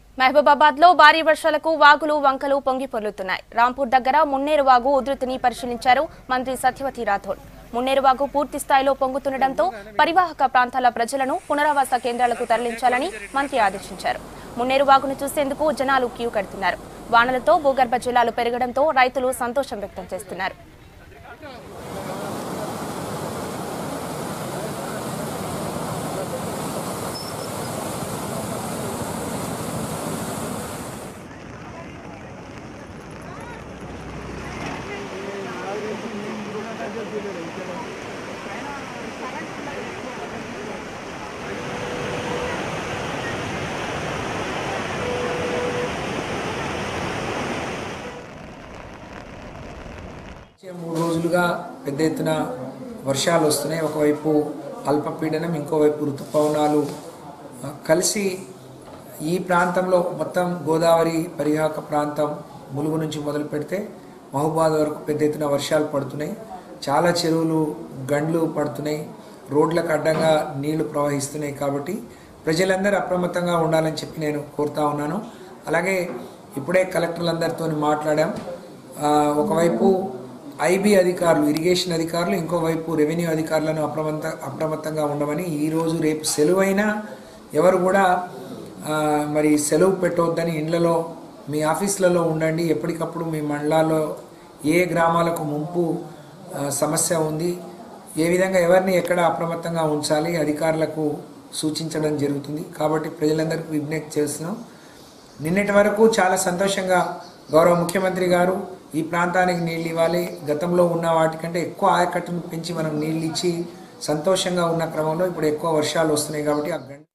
మహబూబాబాద్ లో భారీ వర్షాలకు వాగులు వంకలు పొంగి పొర్లుతున్నాయి రాంపూర్ దగ్గర మున్నేరు వాగు ఉధృతిని పరిశీలించారు మంత్రి సత్యవతి రాథోడ్ మున్నేరు వాగు పూర్తి స్థాయిలో పొంగుతుండటంతో పరివాహక ప్రాంతాల ప్రజలను పునరావాస కేంద్రాలకు తరలించాలని మంత్రి ఆదేశించారు మున్నేరు వాగును చూసేందుకు జనాలు క్యూ కడుతున్నారు వానలతో భూగర్భ జలాలు పెరగడంతో రైతులు సంతోషం వ్యక్తం చేస్తున్నారు వచ్చే మూడు రోజులుగా పెద్ద ఎత్తున వర్షాలు వస్తున్నాయి ఒకవైపు అల్పపీడనం ఇంకోవైపు ఋతుపవనాలు ఆ, కలిసి ఈ ప్రాంతంలో మొత్తం గోదావరి పరివాహక ప్రాంతం ములుగు నుంచి మొదలు పెడితే మహబూబాద్ వరకు పెద్ద ఎత్తున వర్షాలు పడుతున్నాయి చాలా చెరువులు గండ్లు పడుతున్నాయి రోడ్లకు అడ్డంగా నీళ్లు ప్రవహిస్తున్నాయి కాబట్టి ప్రజలందరూ అప్రమత్తంగా ఉండాలని చెప్పి నేను కోరుతా ఉన్నాను అలాగే ఇప్పుడే కలెక్టర్లందరితో మాట్లాడాం ఆ, ఒకవైపు ఐబీ అధికారులు ఇరిగేషన్ అధికారులు ఇంకోవైపు రెవెన్యూ అధికారులను అప్రమత్త అప్రమత్తంగా ఉండమని ఈరోజు రేపు సెలవైనా ఎవరు కూడా ఆ, మరి సెలవు పెట్టవద్దని ఇండ్లలో మీ ఆఫీసులలో ఉండండి ఎప్పటికప్పుడు మీ మండలాల్లో ఏ గ్రామాలకు ముంపు ఆ, సమస్య ఉంది ఏ విధంగా ఎవరిని ఎక్కడ అప్రమత్తంగా ఉంచాలి అధికారులకు సూచించడం జరుగుతుంది కాబట్టి ప్రజలందరికీ విజ్ఞప్తి చేస్తున్నాం నిన్నటి వరకు చాలా సంతోషంగా గౌరవ ముఖ్యమంత్రి గారు ఈ ప్రాంతానికి నీళ్ళు ఇవ్వాలి గతంలో ఉన్న వాటికంటే ఎక్కువ ఆయకట్టును పెంచి మనం నీళ్ళు ఇచ్చి సంతోషంగా ఉన్న క్రమంలో ఇప్పుడు ఎక్కువ వర్షాలు వస్తున్నాయి కాబట్టి ఆ గంట